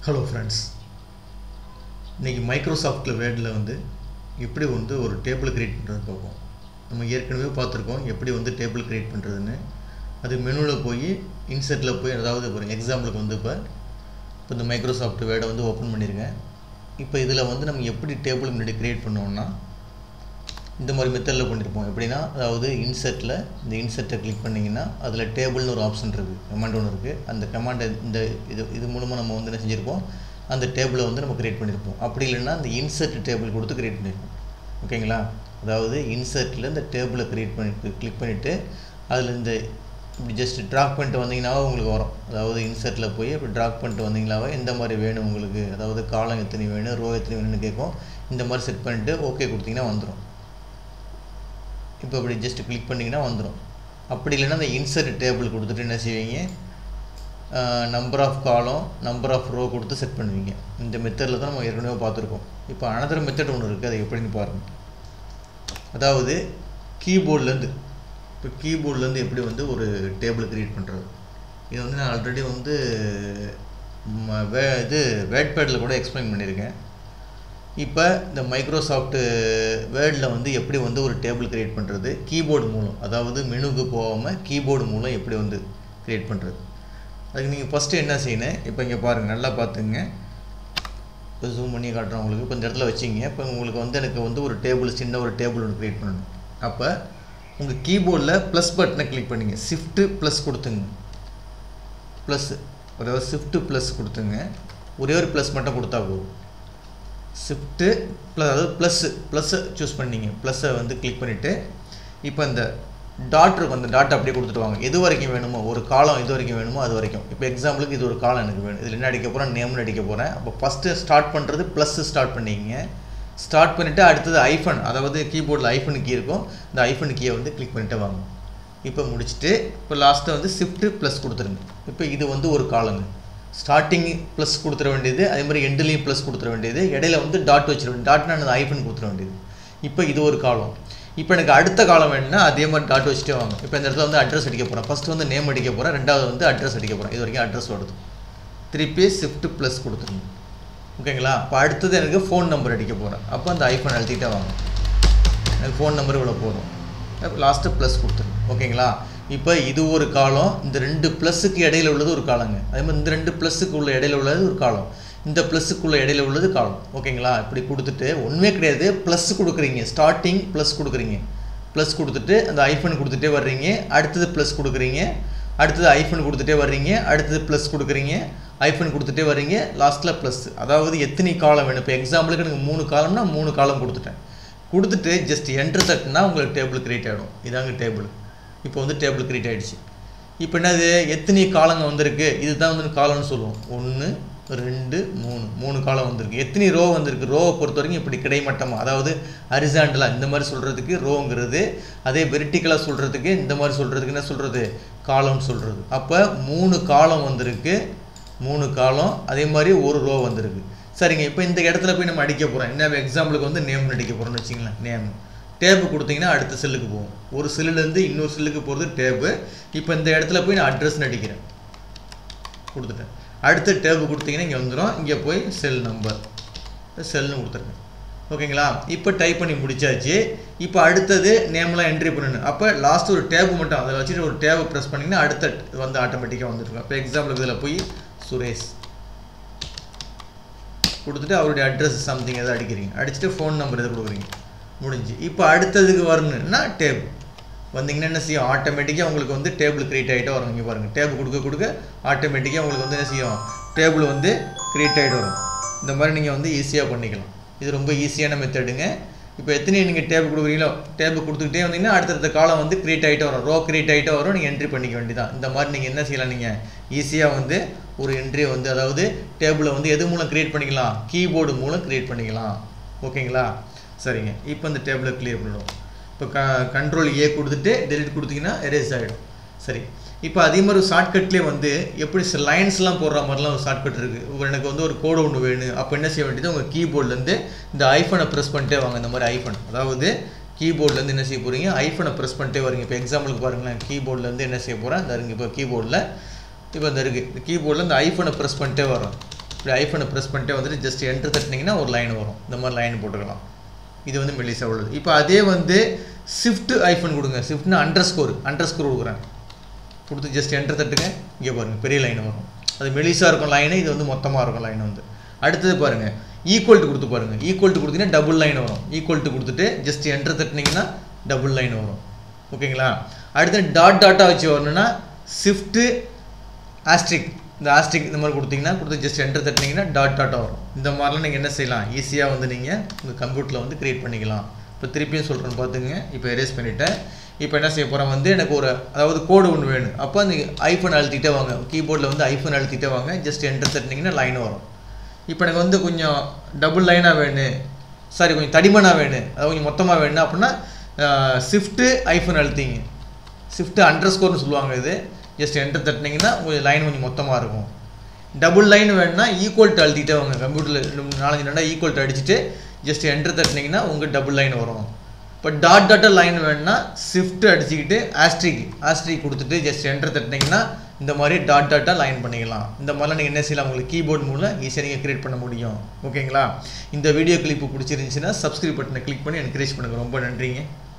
hello friends இன்றைக்கி மைக்ரோசாஃப்ட்டில் வேர்டில் வந்து எப்படி வந்து ஒரு டேபிள் க்ரியேட் பண்ணுறது பார்ப்போம் நம்ம ஏற்கனவே பார்த்துருக்கோம் எப்படி வந்து டேபிள் க்ரியேட் பண்ணுறதுன்னு அது மெனுவில் போய் இன்செட்டில் போய் அதாவது ஒரு எக்ஸாம்பிளுக்கு வந்து இப்போ இப்போ இந்த மைக்ரோசாஃப்ட் வேர்டை வந்து ஓப்பன் பண்ணியிருக்கேன் இப்போ இதில் வந்து நம்ம எப்படி டேபிள் முன்னாடி க்ரியேட் பண்ணுவோம்னா இந்த மாதிரி மெத்தடில் பண்ணியிருப்போம் எப்படின்னா அதாவது இன்செட்டில் இந்த இன்செட்டை கிளிக் பண்ணிங்கன்னா அதில் டேபிள்னு ஒரு ஆப்ஷன் இருக்குது கமாண்ட் ஒன்று இருக்குது அந்த கமாண்டை இந்த இது இது மூலமாக நம்ம வந்து என்ன செஞ்சுருப்போம் அந்த டேபிளை வந்து நம்ம க்ரியேட் பண்ணியிருப்போம் அப்படி இல்லைன்னா அந்த இன்செர்ட் டேபிள் கொடுத்து க்ரியேட் பண்ணியிருப்போம் ஓகேங்களா அதாவது இன்செர்ட்டில் இந்த டேபிளை க்ரியேட் பண்ணி கிளிக் பண்ணிவிட்டு அதில் இந்த இப்படி ஜஸ்ட் ட்ராக் பண்ணிட்டு வந்தீங்கன்னாவே உங்களுக்கு வரும் அதாவது இன்செர்ட்டில் போய் இப்படி ட்ராக் பண்ணிட்டு வந்தீங்களாவே எந்த மாதிரி வேணும் உங்களுக்கு அதாவது காலம் எத்தனை வேணும் ரோ எத்தனை வேணும்னு கேட்கும் இந்த மாதிரி செட் பண்ணிவிட்டு ஓகே கொடுத்தீங்கன்னா வந்துடும் இப்போ இப்படி ஜஸ்ட் கிளிக் பண்ணிங்கன்னா வந்துடும் அப்படி இல்லைன்னா அந்த இன்சர்ட் டேபிள் கொடுத்துட்டு என்ன செய்வீங்க number of column number of row கொடுத்து செட் பண்ணுவீங்க இந்த மெத்தடில் தான் நம்ம ஏற்கனவே பார்த்துருக்கோம் இப்போ அனதர் மெத்தட் ஒன்று இருக்குது அது எப்படின்னு பாருங்கள் அதாவது கீபோர்ட்லேருந்து இப்போ கீபோர்ட்லேருந்து எப்படி வந்து ஒரு டேபிள் க்ரியேட் பண்ணுறது இது வந்து நான் ஆல்ரெடி வந்து ம- வே இது வேட்பேடில் கூட எக்ஸ்பிளைன் பண்ணியிருக்கேன் இப்போ இந்த மைக்ரோசாஃப்ட் வேர்டில் வந்து எப்படி வந்து ஒரு டேபிள் க்ரியேட் பண்ணுறது கீபோர்டு மூலம் அதாவது மெனுக்கு போகாமல் கீபோர்டு மூலம் எப்படி வந்து க்ரியேட் பண்ணுறது அதுக்கு நீங்கள் ஃபஸ்ட்டு என்ன செய்யணும் இப்போ இங்கே பாருங்கள் நல்லா பார்த்துங்க இப்போ ஜூம் பண்ணி காட்டுறேன் உங்களுக்கு இப்போ இந்த இடத்துல வச்சிங்க இப்போ உங்களுக்கு வந்து எனக்கு வந்து ஒரு டேபிள் சின்ன ஒரு டேபிள் ஒன்று க்ரியேட் பண்ணணும் அப்போ உங்கள் கீபோர்டில் ப்ளஸ் பட்டனை கிளிக் பண்ணிங்க ஷிஃப்ட்டு ப்ளஸ் கொடுத்துங்க ப்ளஸ் அதாவது ஷிஃப்ட்டு ப்ளஸ் கொடுத்துங்க ஒரே ஒரு ப்ளஸ் மட்டும் கொடுத்தா போதும் ஷிஃப்ட்டு ப்ளஸ் அதாவது ப்ளஸ்ஸு ப்ளஸ்ஸை சூஸ் பண்ணீங்க ப்ளஸ்ஸை வந்து கிளிக் பண்ணிவிட்டு இப்போ இந்த டாட் இருக்கும் அந்த டாட் அப்படியே கொடுத்துட்டு வாங்க எது வரைக்கும் வேணுமோ ஒரு காலம் எது வரைக்கும் வேணுமோ அது வரைக்கும் இப்போ எக்ஸாம்பிளுக்கு இது ஒரு காலம் எனக்கு வேணும் இதில் என்ன அடிக்க போகிறேன் நேம்னு அடிக்க போகிறேன் அப்போ ஃபஸ்ட்டு ஸ்டார்ட் பண்ணுறது ப்ளஸ்ஸு ஸ்டார்ட் பண்ணிங்க ஸ்டார்ட் பண்ணிவிட்டு அடுத்தது ஐஃபன் அதாவது கீபோர்டில் ஐஃபன் கீ இருக்கும் இந்த ஐஃபன் கீயை வந்து கிளிக் பண்ணிட்டு வாங்க இப்போ முடிச்சுட்டு இப்போ லாஸ்ட்டாக வந்து ஷிஃப்ட்டு ப்ளஸ் கொடுத்துருங்க இப்போ இது வந்து ஒரு காலங்க ஸ்டார்டிங் ப்ளஸ் கொடுத்துட வேண்டியது அதே மாதிரி எண்டுலேயும் ப்ளஸ் கொடுத்துட வேண்டியது இடையில வந்து டாட் வச்சிட வேண்டியது டாட்னா அந்த ஐஃபன் கொடுத்துட வேண்டியது இப்போ இது ஒரு காலம் இப்போ எனக்கு அடுத்த காலம் வேணும்னா அதே மாதிரி டாட் வச்சுட்டே வாங்க இப்போ இந்த இடத்துல வந்து அட்ரஸ் அடிக்க போகிறேன் ஃபஸ்ட்டு வந்து நேம் அடிக்க போகிறேன் ரெண்டாவது வந்து அட்ரஸ் அடிக்க போகிறேன் இது வரைக்கும் அட்ரஸ் வருது திருப்பி ஷிஃப்ட் ப்ளஸ் கொடுத்துருங்க ஓகேங்களா இப்போ அடுத்தது எனக்கு ஃபோன் நம்பர் அடிக்க போகிறேன் அப்போ அந்த ஐஃபோன் அழுத்திட்டே வாங்க எனக்கு ஃபோன் நம்பர் இவ்வளோ போதும் லாஸ்ட்டு ப்ளஸ் கொடுத்துருங்க ஓகேங்களா இப்போ இது ஒரு காலம் இந்த ரெண்டு ப்ளஸ்ஸுக்கு இடையில உள்ளது ஒரு காலங்க அதே மாதிரி இந்த ரெண்டு ப்ளஸ்ஸுக்கு உள்ள இடையில உள்ளது ஒரு காலம் இந்த ப்ளஸ்ஸுக்குள்ள இடையில உள்ளது காலம் ஓகேங்களா இப்படி கொடுத்துட்டு ஒன்றுமே கிடையாது ப்ளஸ் கொடுக்குறீங்க ஸ்டார்டிங் ப்ளஸ் கொடுக்குறீங்க ப்ளஸ் கொடுத்துட்டு அந்த ஐஃபன் கொடுத்துட்டே வர்றீங்க அடுத்தது ப்ளஸ் கொடுக்குறீங்க அடுத்தது ஐஃபன் கொடுத்துட்டே வர்றீங்க அடுத்தது ப்ளஸ் கொடுக்குறீங்க ஐஃபன் கொடுத்துட்டே வர்றீங்க லாஸ்ட்டில் ப்ளஸ் அதாவது எத்தனை காலம் வேணும் இப்போ எக்ஸாம்பிளுக்கு எனக்கு மூணு காலம்னா மூணு காலம் கொடுத்துட்டேன் கொடுத்துட்டு ஜஸ்ட் என்ட்ரு தட்டுனா உங்களுக்கு டேபிள் கிரியேட் ஆகிடும் இதாங்க டேபிள் இப்போ வந்து டேபிள் கிரியேட் ஆகிடுச்சு இப்போ என்னது எத்தனை காலங்க வந்திருக்கு இதுதான் வந்து காலம்னு சொல்லுவோம் ஒன்று ரெண்டு மூணு மூணு காலம் வந்திருக்கு எத்தனை ரோ வந்திருக்கு ரோவை பொறுத்த வரைக்கும் இப்படி கிடைமட்டமாக அதாவது ஹரிசாண்டலாக இந்த மாதிரி சொல்கிறதுக்கு ரோங்கிறது அதே வெர்டிக்கலாக சொல்கிறதுக்கு இந்த மாதிரி சொல்கிறதுக்கு என்ன சொல்கிறது காலம்னு சொல்கிறது அப்போ மூணு காலம் வந்திருக்கு மூணு காலம் அதே மாதிரி ஒரு ரோ வந்திருக்கு சரிங்க இப்போ இந்த இடத்துல போய் நம்ம அடிக்க போகிறோம் என்ன எக்ஸாம்பிளுக்கு வந்து நேம்னு அடிக்க போகிறோம்னு வச்சிங்களேன் நேம் டேபு கொடுத்தீங்கன்னா அடுத்த செல்லுக்கு போகும் ஒரு செல்லுலேருந்து இன்னொரு செல்லுக்கு போகிறது டேபு இப்போ இந்த இடத்துல போய் நான் அட்ரஸ்னு அடிக்கிறேன் கொடுத்துட்டேன் அடுத்த டேபு கொடுத்தீங்கன்னா இங்கே வந்துடும் இங்கே போய் செல் நம்பர் செல்னு கொடுத்துருக்கேன் ஓகேங்களா இப்போ டைப் பண்ணி முடிச்சாச்சு இப்போ அடுத்தது நேம்லாம் என்ட்ரி பண்ணணும் அப்போ லாஸ்ட் ஒரு டேபு மட்டும் அதில் வச்சுட்டு ஒரு டேபு ப்ரெஸ் பண்ணிங்கன்னா அடுத்த வந்து ஆட்டோமேட்டிக்காக வந்துருக்கும் இப்போ எக்ஸாம்பிளுக்கு இதில் போய் சுரேஷ் கொடுத்துட்டு அவருடைய அட்ரஸ் சம்திங் எதாவது அடிக்கிறீங்க அடிச்சுட்டு ஃபோன் நம்பர் எதை கொடுக்குறீங்க முடிஞ்சு இப்போ அடுத்ததுக்கு வரணும்னா டேப் வந்தீங்கன்னா என்ன செய்யும் ஆட்டோமேட்டிக்காக உங்களுக்கு வந்து டேபிள் க்ரியேட் ஆகிட்டே வரும் இங்கே பாருங்கள் டேபிள் கொடுக்க கொடுக்க ஆட்டோமேட்டிக்காக உங்களுக்கு வந்து என்ன செய்யும் டேபிள் வந்து க்ரியேட் ஆகிட்டு வரும் இந்த மாதிரி நீங்கள் வந்து ஈஸியாக பண்ணிக்கலாம் இது ரொம்ப ஈஸியான மெத்தடுங்க இப்போ எத்தனை நீங்கள் டேபிள் கொடுக்குறீங்களோ டேபிள் கொடுத்துக்கிட்டே வந்தீங்கன்னா அடுத்தடுத்த காலம் வந்து க்ரியேட் ஆகிட்டே வரும் ரோ க்ரியேட் ஆகிட்டே வரும் நீங்கள் என்ட்ரி பண்ணிக்க வேண்டியதான் இந்த மாதிரி நீங்கள் என்ன செய்யலாம் நீங்கள் ஈஸியாக வந்து ஒரு என்ட்ரி வந்து அதாவது டேபிளை வந்து எது மூலம் க்ரியேட் பண்ணிக்கலாம் கீபோர்டு மூலம் க்ரியேட் பண்ணிக்கலாம் ஓகேங்களா சரிங்க இப்போ இந்த டேபிளை க்ளியர் பண்ணிடுவோம் இப்போ க கண்ட்ரோல் ஏ கொடுத்துட்டு டெலிட் கொடுத்தீங்கன்னா எரேஸ் ஆகிடும் சரி இப்போ அதே மாதிரி ஒரு ஷார்ட்கட்லேயே வந்து எப்படி லைன்ஸ்லாம் போடுற மாதிரிலாம் ஒரு ஷார்ட்கட் இருக்குது எனக்கு வந்து ஒரு கோடு ஒன்று வேணும் அப்போ என்ன செய்ய வேண்டியது உங்கள் கீபோர்ட்லேருந்து இந்த ஐஃபனை ப்ரெஸ் பண்ணிட்டே வாங்க இந்த மாதிரி ஐஃபன் அதாவது கீபோர்ட்லேருந்து என்ன செய்ய போகிறீங்க ஐஃபனை ப்ரெஸ் பண்ணிட்டே வரீங்க இப்போ எக்ஸாம்பிளுக்கு பாருங்களேன் கீபோர்ட்லேருந்து என்ன செய்ய போகிறேன் இந்த இருங்க இப்போ கீபோர்டில் இப்போ இந்த இருக்குது இந்த கீபோர்டில் இந்த ஐஃபனை ப்ரெஸ் பண்ணிட்டே வரோம் இப்படி ஐஃபனை ப்ரெஸ் பண்ணிட்டே வந்துட்டு ஜஸ்ட் என்ட்ரு தட்டினீங்கன்னா ஒரு லைன் வரும் இந்த மாதிரி லைன் போட்டுக்கலாம் இது வந்து மெலிசா உள்ளது இப்போ அதே வந்து ஷிஃப்ட் ஐஃபன் கொடுங்க ஷிஃப்ட்னா அண்டர் ஸ்கோர் அண்டர் ஸ்கோர் கொடுக்குறேன் கொடுத்து ஜஸ்ட் என்ட்ரு தட்டுங்க இங்கே பாருங்கள் பெரிய லைன் வரும் அது மெலிசாக இருக்கும் லைனு இது வந்து மொத்தமாக இருக்கும் லைன் வந்து அடுத்தது பாருங்கள் ஈக்குவல்ட்டு கொடுத்து பாருங்கள் ஈக்குவல்ட்டு கொடுத்தீங்கன்னா டபுள் லைன் வரும் ஈக்குவல்ட்டு கொடுத்துட்டு ஜஸ்ட் என்ட்ரு தட்டினீங்கன்னா டபுள் லைன் வரும் ஓகேங்களா அடுத்து டாட் டாட்டாக வச்சு வரணும்னா ஷிஃப்ட்டு ஆஸ்ட்ரிக் இந்த ஆஸ்ட்ரிக் இந்த மாதிரி கொடுத்தீங்கன்னா கொடுத்து ஜஸ்ட் என்ட்ரு தட்டினீங்கன்னா டாட் டாட்டாக வரும் இந்த மாதிரிலாம் நீங்கள் என்ன செய்யலாம் ஈஸியாக வந்து நீங்கள் உங்கள் கம்ப்யூட்டரில் வந்து க்ரியேட் பண்ணிக்கலாம் இப்போ திருப்பியும் சொல்கிறேன்னு பார்த்துங்க இப்போ எரேஸ் பண்ணிவிட்டேன் இப்போ என்ன செய்ய போகிறேன் வந்து எனக்கு ஒரு அதாவது கோடு ஒன்று வேணும் அப்போ அந்த ஐஃபோன் அழுத்திட்டே வாங்க கீபோர்டில் வந்து ஐஃபோன் அழுத்திட்டே வாங்க ஜஸ்ட் என்ட்ரு தட்டினீங்கன்னா லைன் வரும் இப்போ எனக்கு வந்து கொஞ்சம் டபுள் லைனாக வேணும் சாரி கொஞ்சம் தடிமனாக வேணும் அதாவது கொஞ்சம் மொத்தமாக வேணும் அப்படின்னா ஷிஃப்ட்டு ஐஃபோன் அழுத்திங்க ஷிஃப்ட்டு அண்டர் ஸ்கோர்னு சொல்லுவாங்க இது ஜஸ்ட் என்டர் தட்டினீங்கன்னா கொஞ்சம் லைன் கொஞ்சம் மொத்தமாக இருக்கும் டபுள் லைன் வேணும்னா ஈக்குவல் டு அழுத்திட்டே வாங்க கம்ப்யூட்டரில் நாலஞ்சு ரெண்டா ஈக்குவல் டு அடிச்சுட்டு ஜஸ்ட் என்டர் தட்டினீங்கன்னா உங்கள் டபுள் லைன் வரும் இப்போ டாட் டாட்டாக லைன் வேணும்னா ஷிஃப்ட் அடிச்சுக்கிட்டு ஆஸ்ட்ரிக் ஆஸ்ட்ரிக் கொடுத்துட்டு ஜஸ்ட் என்டர் தட்டினீங்கன்னா இந்த மாதிரி டாட் டாட்டாக லைன் பண்ணிக்கலாம் இந்த மாதிரிலாம் நீங்கள் என்ன செய்யலாம் உங்களுக்கு கீபோர்ட் மூலம் ஈஸியாக நீங்கள் க்ரியேட் பண்ண முடியும் ஓகேங்களா இந்த வீடியோ கிளிப்பு பிடிச்சிருந்துச்சுன்னா சப்ஸ்கிரைப் பட்டனை கிளிக் பண்ணி என்கரேஜ் பண்ணுங்கள் ரொம்ப நன்றிங்க